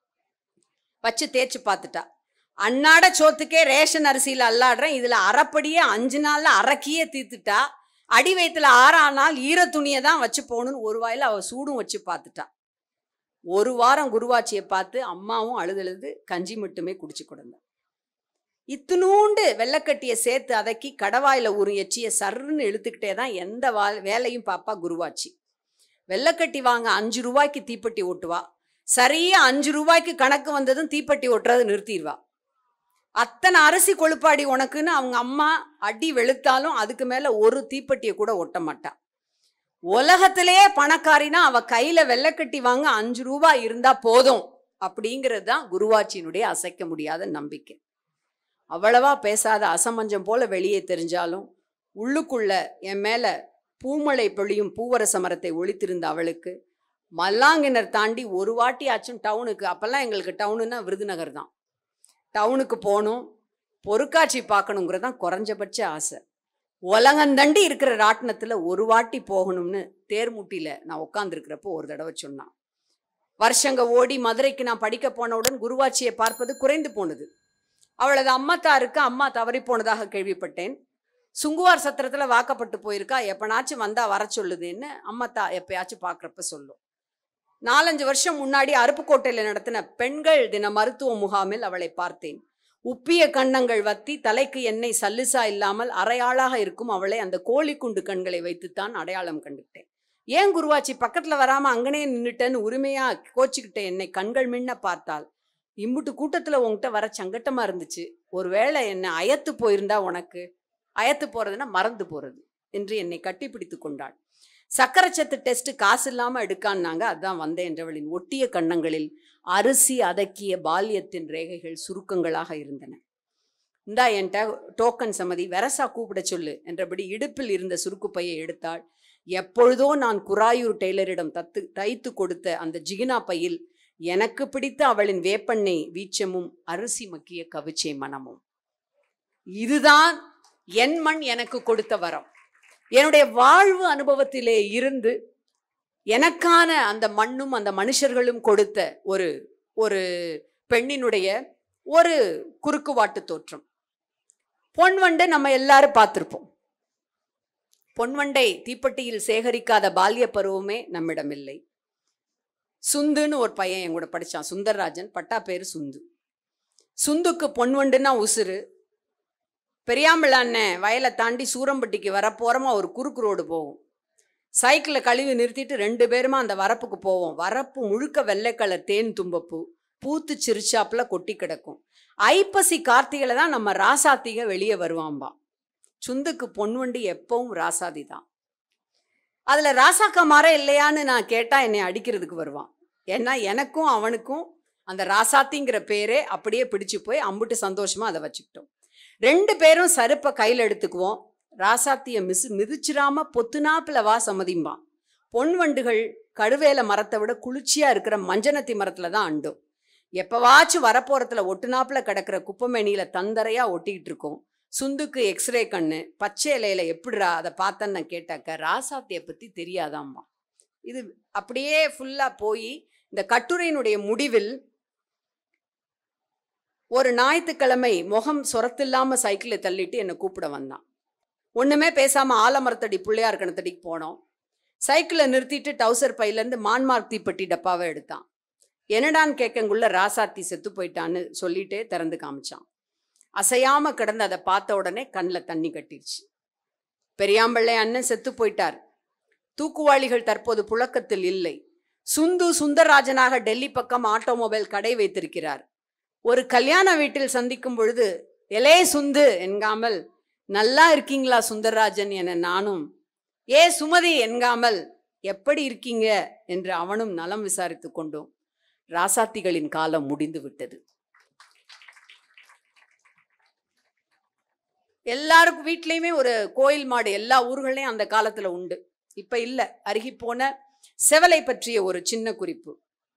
வச்சு தேய்ச்சி பார்த்துட்டா அன்னாட சோத்துக்கே ரேஷன் அரிசியில் அல்லாடுறேன் இதுல அரைப்படியே அஞ்சு நாள்ல அரைக்கியே தீர்த்துட்டா அடி வயிற்றுல ஆறானால் ஈர துணியை தான் வச்சு போகணும்னு ஒரு வாயில அவ சூடும் வச்சு பார்த்துட்டா ஒரு வாரம் குருவாச்சியை பார்த்து அம்மாவும் அழுதழுது கஞ்சி மட்டுமே குடிச்சு கொடுந்தா இத்துணூண்டு வெள்ளக்கட்டியை சேர்த்து அதக்கி கடவாயில ஒரு எச்சிய சர்ன்னு இழுத்துக்கிட்டே தான் எந்த வா வேலையும் பாப்பா குருவாச்சி வெள்ளக்கட்டி வாங்க அஞ்சு ரூபாய்க்கு தீப்பெட்டி ஓட்டுவா சரியா அஞ்சு ரூபாய்க்கு கணக்கு வந்ததும் தீப்பெட்டி ஓட்டுறது நிறுத்திடுவா அத்தனை அரிசி கொழுப்பாடி உனக்குன்னு அவங்க அம்மா அடி வெளுத்தாலும் அதுக்கு மேல ஒரு தீப்பெட்டியை கூட ஒட்ட மாட்டா உலகத்திலேயே பணக்காரினா அவ கையில வெள்ளக்கட்டி வாங்க அஞ்சு ரூபாய் இருந்தா போதும் அப்படிங்கிறது தான் குருவாச்சியினுடைய அசைக்க முடியாத நம்பிக்கை அவ்வளவா பேசாத அசமஞ்சம் போல வெளியே தெரிஞ்சாலும் உள்ளுக்குள்ள என் மேல பூமழை பொழியும் பூவரச மரத்தை ஒழித்திருந்த அவளுக்கு மல்லாங்கிணர் தாண்டி ஒரு வாட்டி ஆச்சும் டவுனுக்கு அப்பெல்லாம் எங்களுக்கு டவுனுன்னா விருதுநகர் தான் டவுனுக்கு போகணும் பொருட்காட்சி பார்க்கணுங்கிறது தான் குறைஞ்சபட்ச ஆசை உலகந்தண்டி இருக்கிற ராட்டினத்தில் ஒரு வாட்டி போகணும்னு தேர்முட்டியில் நான் உட்காந்துருக்கிறப்போ ஒரு தடவை சொன்னான் வருஷங்க ஓடி மதுரைக்கு நான் படிக்க போனவுடன் குருவாச்சியை பார்ப்பது குறைந்து போனது அவளது அம்மத்தாருக்கு அம்மா தவறி போனதாக கேள்விப்பட்டேன் சுங்குவார் சத்திரத்தில் வாக்கப்பட்டு போயிருக்கா எப்பனாச்சும் வந்தா வர சொல்லுதுன்னு அம்மத்தா எப்பயாச்சும் பார்க்குறப்ப சொல்லும் நாலஞ்சு வருஷம் முன்னாடி அருப்புக்கோட்டையில் நடத்தின பெண்கள் தின மருத்துவ முகாமில் அவளை பார்த்தேன் உப்பிய கன்னங்கள் வத்தி தலைக்கு எண்ணெய் சல்லுசா இல்லாமல் அரையாளாக இருக்கும் அவளை அந்த கோழிக்குண்டு கண்களை வைத்துத்தான் அடையாளம் கண்டுட்டேன் ஏன் குருவாச்சி பக்கத்துல வராம அங்கனே நின்னுட்டேன்னு உரிமையா கோச்சிக்கிட்ட என்னை கண்கள் மின்ன பார்த்தாள் இம்புட்டு கூட்டத்துல உன்கிட்ட வர சங்கட்டமா இருந்துச்சு ஒருவேளை என்னை அயத்து போயிருந்தா உனக்கு அயத்து போறதுன்னா மறந்து போறது என்று என்னை கட்டிப்பிடித்து கொண்டாள் சக்கரச்சத்து டெஸ்ட் காசு இல்லாம எடுக்கான்னாங்க அதான் வந்தேன் என்றவளின் ஒட்டிய கன்னங்களில் அரிசி அதக்கிய பால்யத்தின் ரேகைகள் சுருக்கங்களாக இருந்தன இந்தா என்கிட்ட டோக்கன் சம்மதி வெரசா கூப்பிட சொல்லு என்றபடி இடுப்பில் இருந்த சுருக்குப்பையை எடுத்தாள் எப்பொழுதோ நான் குராயூர் டெய்லரிடம் தத்து தைத்து கொடுத்த அந்த ஜிகினா பையில் எனக்கு பிடித்த அவளின் வேப்பெண்ணெய் வீச்சமும் அரிசி மக்கிய கவிச்சை மனமும் இதுதான் என் மண் எனக்கு கொடுத்த வரம் என்னுடைய வாழ்வு அனுபவத்திலே இருந்து எனக்கான அந்த மண்ணும் அந்த மனுஷர்களும் கொடுத்த ஒரு ஒரு பெண்ணினுடைய ஒரு குறுக்குவாட்டு தோற்றம் பொன்வண்டை நம்ம எல்லாரும் பார்த்திருப்போம் பொன்வண்டை தீப்பெட்டியில் சேகரிக்காத பால்ய பருவமே நம்மிடம் இல்லை சுந்துன்னு ஒரு பையன் என் கூட படிச்சான் சுந்தர்ராஜன் பட்டா பேரு சுந்து சுந்துக்கு பொன்வண்டுன்னா உசுறு பெரியாம்பிள்ள அண்ணன் வயலை தாண்டி சூரம்பட்டிக்கு வரப்போறமா ஒரு குறுக்கு ரோடு போகும் சைக்கிளை கழுவி நிறுத்திட்டு ரெண்டு பேருமா அந்த வரப்புக்கு போவோம் வரப்பு முழுக்க வெள்ளை கலர் தேன் தும்பப்பூ பூத்து சிரிச்சாப்புல கொட்டி கிடக்கும் ஐப்பசி கார்த்திகையில தான் நம்ம ராசாத்திக வெளியே வருவாம்பா சுந்துக்கு பொன்வண்டி எப்பவும் ராசாதி தான் அதுல ராசாக்கா மரம் இல்லையான்னு நான் கேட்டா என்னை அடிக்கிறதுக்கு வருவான் ஏன்னா எனக்கும் அவனுக்கும் அந்த ராசாத்திங்கிற பேரே அப்படியே பிடிச்சு போய் அம்புட்டு சந்தோஷமா அதை வச்சுக்கிட்டோம் ரெண்டு பேரும் சருப்பை கையில் எடுத்துக்குவோம் ராசாத்திய மிசு மிதிச்சிராம பொத்துனாப்புல வா சம்மதிம்பான் பொன் வண்டுகள் கடுவேல மரத்தை விட குளிர்ச்சியா இருக்கிற மஞ்சனத்தி மரத்துல தான் அண்டும் எப்பவாச்சும் வரப்போறத்துல ஒட்டுனாப்புல கிடக்கிற குப்பமேனியில தந்தரையா ஒட்டிக்கிட்டு இருக்கோம் சுந்துக்கு எக்ஸ்ரே கண்ணு பச்சை இலையில எப்படிடா அதை பார்த்தேன்னு நான் கேட்டாக்க ராசாத்தியை பத்தி தெரியாதாம்மா இது அப்படியே ஃபுல்லா போய் இந்த கட்டுரையினுடைய முடிவில் ஒரு ஞாயிற்றுக்கிழமை முகம் சொரத்தில்லாம சைக்கிளை தள்ளிட்டு என்னை கூப்பிட வந்தான் ஒண்ணுமே பேசாம ஆலமரத்தடி பிள்ளையார் கணத்தடிக்கு போனோம் சைக்கிளை நிறுத்திட்டு டவுசர் பையிலேருந்து மான்மார்க் தீப்பெட்டி டப்பாவை எடுத்தான் என்னடான்னு கேட்கங்குள்ள ராசாத்தி செத்து போயிட்டான்னு சொல்லிட்டே திறந்து காமிச்சான் அசையாம கிடந்து அதை பார்த்த உடனே கண்ணில் தண்ணி கட்டிருச்சு பெரியாம்பிள்ளை அண்ணன் செத்து போயிட்டார் தூக்குவாளிகள் தற்போது புழக்கத்தில் இல்லை சுந்து சுந்தரராஜனாக டெல்லி பக்கம் ஆட்டோமொபைல் கடை வைத்திருக்கிறார் ஒரு கல்யாண வீட்டில் சந்திக்கும் பொழுது எலே சுந்து என்காமல் நல்லா இருக்கீங்களா சுந்தரராஜன் என நானும் ஏ சுமதி என்காமல் எப்படி இருக்கீங்க என்று அவனும் நலம் விசாரித்து கொண்டோம் ராசாத்திகளின் காலம் முடிந்து விட்டது எல்லாருக்கும் வீட்லேயுமே ஒரு கோயில் மாடு எல்லா ஊர்களையும் அந்த காலத்துல உண்டு இப்ப இல்ல அருகி போன செவலை பற்றிய ஒரு சின்ன குறிப்பு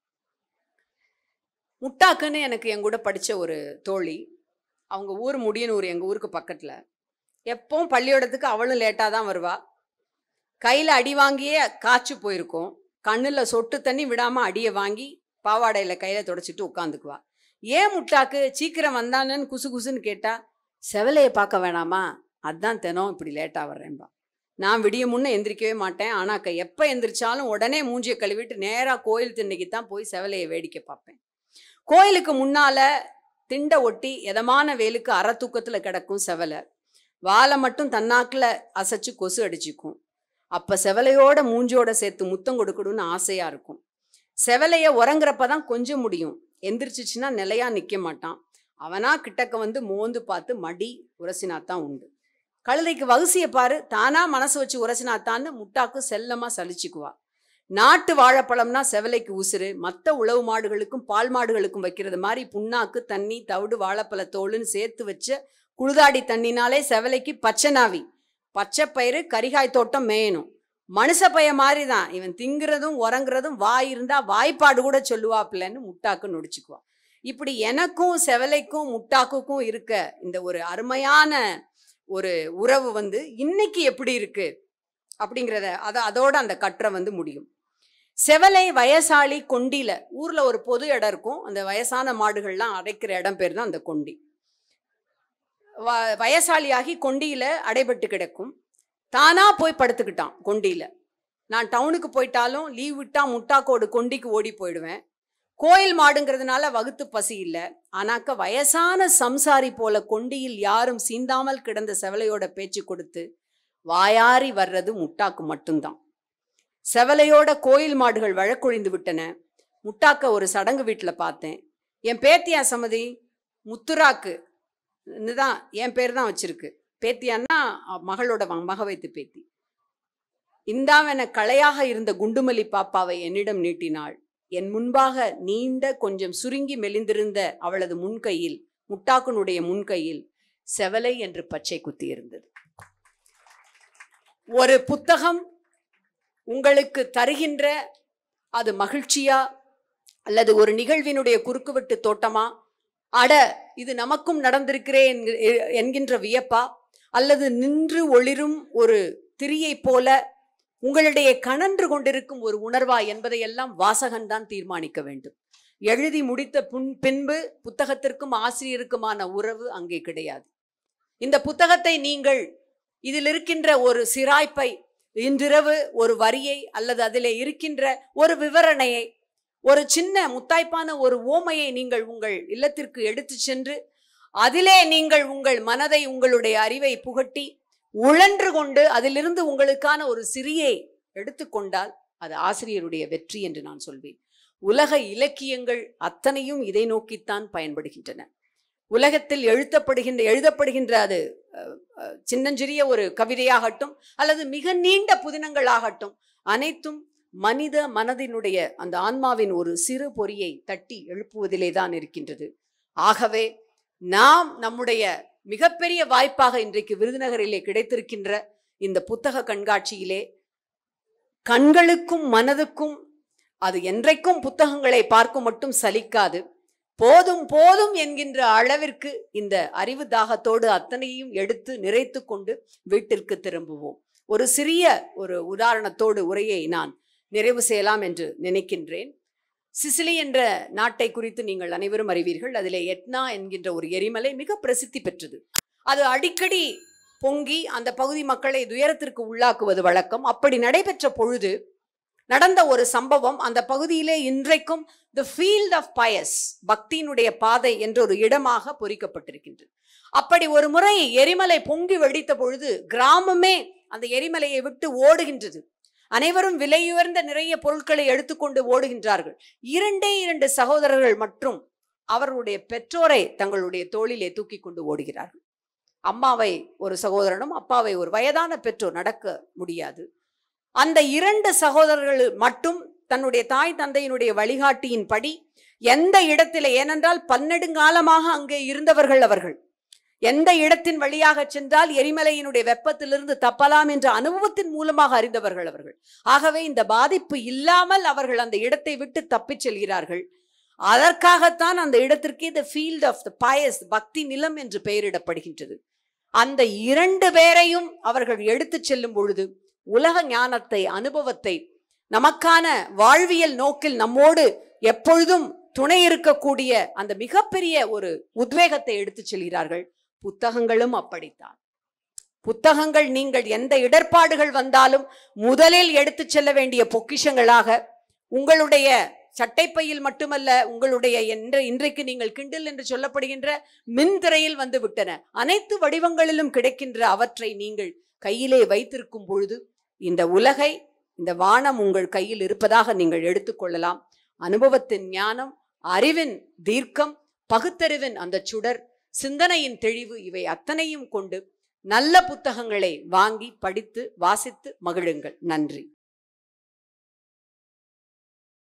முட்டாக்குன்னு எனக்கு என் கூட படிச்ச ஒரு தோழி அவங்க ஊர் முடியனூர் எங்க ஊருக்கு பக்கத்துல எப்பவும் பள்ளியோடத்துக்கு அவளும் லேட்டாக தான் வருவா கையில் அடி வாங்கியே காய்ச்சி போயிருக்கோம் கண்ணில் சொட்டு தண்ணி விடாமல் அடியை வாங்கி பாவாடையில் கையில் தொடச்சிட்டு உட்காந்துக்குவா ஏன் முட்டாக்கு சீக்கிரம் வந்தானன்னு குசு குசுன்னு கேட்டா செவலையை பார்க்க வேணாமா அதான் தினம் இப்படி லேட்டாக வர்றேன்பா நான் விடிய முன்னே எந்திரிக்கவே மாட்டேன் ஆனால் எப்போ எந்திரிச்சாலும் உடனே மூஞ்சியை கழுவிட்டு நேராக கோயில் திண்ணைக்கு தான் போய் செவலையை வேடிக்கை பார்ப்பேன் கோயிலுக்கு முன்னால திண்டை ஒட்டி எதமான வேலுக்கு அற தூக்கத்தில் கிடக்கும் செவலை வாலை மட்டும் தன்னாக்கில் அசைச்சு கொசு அடிச்சுக்கும் அப்போ செவலையோட மூஞ்சோட சேர்த்து முத்தம் கொடுக்கணும்னு ஆசையாக இருக்கும் செவலையை உறங்குறப்ப தான் கொஞ்சம் முடியும் எந்திரிச்சிச்சுன்னா நிலையா நிற்க மாட்டான் அவனா கிட்டக்க வந்து மோந்து பார்த்து மடி உரசினாத்தான் உண்டு கழுதைக்கு வகுசியை பாரு தானா மனசு வச்சு உரசினாத்தான்னு முட்டாக்கு செல்லமாக சலிச்சுக்குவா நாட்டு வாழைப்பழம்னா செவலைக்கு உசுறு மற்ற உழவு மாடுகளுக்கும் பால் மாடுகளுக்கும் வைக்கிறது மாதிரி புண்ணாக்கு தண்ணி தவிடு வாழைப்பழத்தோளுன்னு சேர்த்து வச்ச குழுதாடி தண்ணினாலே செவலைக்கு பச்சை நாவி பச்சை பயிறு கரிகாய் தோட்டம் மேயணும் மனுஷ பைய மாதிரி தான் இவன் திங்கிறதும் உறங்குறதும் வாய் இருந்தா வாய்ப்பாடு கூட சொல்லுவாப்பில்லன்னு முட்டாக்கு நொடிச்சுக்குவான் இப்படி எனக்கும் செவலைக்கும் முட்டாக்குக்கும் இருக்க இந்த ஒரு அருமையான ஒரு உறவு வந்து இன்னைக்கு எப்படி இருக்கு அப்படிங்கிறத அத அதோட அந்த கற்றை வந்து முடியும் செவலை வயசாளி கொண்டில ஊர்ல ஒரு பொது இடம் இருக்கும் அந்த வயசான மாடுகள்லாம் அடைக்கிற இடம் பேர் தான் அந்த கொண்டி வ வயசாளியாகி கொண்டியில அடைபட்டு கிடக்கும் தானா போய் படுத்துக்கிட்டான் கொண்டியில நான் டவுனுக்கு போயிட்டாலும் லீவ் விட்டா முட்டாக்கோடு கொண்டிக்கு ஓடி போயிடுவேன் கோயில் மாடுங்கிறதுனால வகுத்து பசி இல்லை ஆனாக்க வயசான சம்சாரி போல கொண்டியில் யாரும் சீந்தாமல் கிடந்த செவலையோட பேச்சு கொடுத்து வாயாரி வர்றது முட்டாக்கு மட்டும்தான் செவலையோட கோயில் மாடுகள் வழக்கொழிந்து விட்டன முட்டாக்க ஒரு சடங்கு வீட்டில் பார்த்தேன் என் பேத்தியா சம்மதி முத்துராக்கு தான் என் பேர் தான் வச்சிருக்கு பேத்தியான்னா மகளோட மக வைத்து பேத்தி இந்தாவென களையாக இருந்த குண்டுமல்லி பாப்பாவை என்னிடம் நீட்டினாள் என் முன்பாக நீண்ட கொஞ்சம் சுருங்கி மெலிந்திருந்த அவளது முன்கையில் முட்டாக்குனுடைய முன்கையில் செவலை என்று பச்சை குத்தி இருந்தது ஒரு புத்தகம் உங்களுக்கு தருகின்ற அது மகிழ்ச்சியா அல்லது ஒரு நிகழ்வினுடைய குறுக்குவெட்டு தோட்டமா அட இது நமக்கும் நடந்திருக்கிறே என்கிற- என்கின்ற வியப்பா அல்லது நின்று ஒளிரும் ஒரு திரியை போல உங்களிடையே கனன்று கொண்டிருக்கும் ஒரு உணர்வா என்பதையெல்லாம் வாசகன் தான் தீர்மானிக்க வேண்டும் எழுதி முடித்த புன் பின்பு புத்தகத்திற்கும் ஆசிரியருக்குமான உறவு அங்கே கிடையாது இந்த புத்தகத்தை நீங்கள் இதில் இருக்கின்ற ஒரு சிராய்ப்பை இன்றிரவு ஒரு வரியை அல்லது அதிலே இருக்கின்ற ஒரு விவரணையை ஒரு சின்ன முத்தாய்ப்பான ஒரு ஓமையை நீங்கள் உங்கள் இல்லத்திற்கு எடுத்து சென்று அதிலே நீங்கள் உங்கள் மனதை உங்களுடைய அறிவை புகட்டி உழன்று கொண்டு அதிலிருந்து உங்களுக்கான ஒரு சிறியை எடுத்துக்கொண்டால் அது ஆசிரியருடைய வெற்றி என்று நான் சொல்வேன் உலக இலக்கியங்கள் அத்தனையும் இதை நோக்கித்தான் பயன்படுகின்றன உலகத்தில் எழுத்தப்படுகின்ற எழுதப்படுகின்ற அது அஹ், அஹ், சின்னஞ்சிறிய ஒரு கவிதையாகட்டும் அல்லது மிக நீண்ட புதினங்களாகட்டும் அனைத்தும் மனித மனதினுடைய அந்த ஆன்மாவின் ஒரு சிறு பொறியை தட்டி எழுப்புவதிலே தான் இருக்கின்றது ஆகவே நாம் நம்முடைய மிகப்பெரிய வாய்ப்பாக இன்றைக்கு விருதுநகரிலே கிடைத்திருக்கின்ற இந்த புத்தக கண்காட்சியிலே கண்களுக்கும் மனதுக்கும் அது என்றைக்கும் புத்தகங்களை பார்க்கும் மட்டும் சலிக்காது போதும் போதும் என்கின்ற அளவிற்கு இந்த அறிவு தாகத்தோடு அத்தனையும் எடுத்து நிறைத்து கொண்டு வீட்டிற்கு திரும்புவோம் ஒரு சிறிய ஒரு உதாரணத்தோடு உரையை நான் நிறைவு செய்யலாம் என்று நினைக்கின்றேன் சிசிலி என்ற நாட்டை குறித்து நீங்கள் அனைவரும் அறிவீர்கள் அதிலே எட்னா என்கின்ற ஒரு எரிமலை மிக பிரசித்தி பெற்றது அது அடிக்கடி பொங்கி அந்த பகுதி மக்களை துயரத்திற்கு உள்ளாக்குவது வழக்கம் அப்படி நடைபெற்ற பொழுது நடந்த ஒரு சம்பவம் அந்த பகுதியிலே இன்றைக்கும் த ஃபீல்ட் ஆஃப் பயஸ் பக்தியினுடைய பாதை என்ற ஒரு இடமாக பொறிக்கப்பட்டிருக்கின்றது அப்படி ஒரு முறை எரிமலை பொங்கி வெடித்த பொழுது கிராமமே அந்த எரிமலையை விட்டு ஓடுகின்றது அனைவரும் விலையுயர்ந்த நிறைய பொருட்களை எடுத்துக்கொண்டு ஓடுகின்றார்கள் இரண்டே இரண்டு சகோதரர்கள் மற்றும் அவர்களுடைய பெற்றோரை தங்களுடைய தோளிலே தூக்கி கொண்டு ஓடுகிறார்கள் அம்மாவை ஒரு சகோதரனும் அப்பாவை ஒரு வயதான பெற்றோர் நடக்க முடியாது அந்த இரண்டு சகோதரர்கள் மட்டும் தன்னுடைய தாய் தந்தையினுடைய வழிகாட்டியின்படி எந்த இடத்திலே ஏனென்றால் பன்னெடுங்காலமாக அங்கே இருந்தவர்கள் அவர்கள் எந்த இடத்தின் வழியாக சென்றால் எரிமலையினுடைய வெப்பத்திலிருந்து தப்பலாம் என்ற அனுபவத்தின் மூலமாக அறிந்தவர்கள் அவர்கள் ஆகவே இந்த பாதிப்பு இல்லாமல் அவர்கள் அந்த இடத்தை விட்டு தப்பிச் செல்கிறார்கள் அதற்காகத்தான் அந்த இடத்திற்கே the field of the pious பக்தி நிலம் என்று பெயரிடப்படுகின்றது அந்த இரண்டு பேரையும் அவர்கள் எடுத்துச் செல்லும் பொழுது உலக ஞானத்தை அனுபவத்தை நமக்கான வாழ்வியல் நோக்கில் நம்மோடு எப்பொழுதும் துணை இருக்கக்கூடிய அந்த மிகப்பெரிய ஒரு உத்வேகத்தை எடுத்துச் செல்கிறார்கள் புத்தகங்களும் அப்படித்தான் புத்தகங்கள் நீங்கள் எந்த இடர்பாடுகள் வந்தாலும் முதலில் எடுத்துச் செல்ல வேண்டிய பொக்கிஷங்களாக உங்களுடைய சட்டைப்பையில் மட்டுமல்ல உங்களுடைய என்ற இன்றைக்கு நீங்கள் கிண்டில் என்று சொல்லப்படுகின்ற மின் திரையில் வந்து விட்டன அனைத்து வடிவங்களிலும் கிடைக்கின்ற அவற்றை நீங்கள் கையிலே வைத்திருக்கும் பொழுது இந்த உலகை இந்த வானம் உங்கள் கையில் இருப்பதாக நீங்கள் எடுத்துக்கொள்ளலாம் அனுபவத்தின் ஞானம் அறிவின் தீர்க்கம் பகுத்தறிவின் அந்த சுடர் சிந்தனையின் தெளிவு இவை அத்தனையும் கொண்டு நல்ல புத்தகங்களை வாங்கி படித்து வாசித்து மகிழுங்கள் நன்றி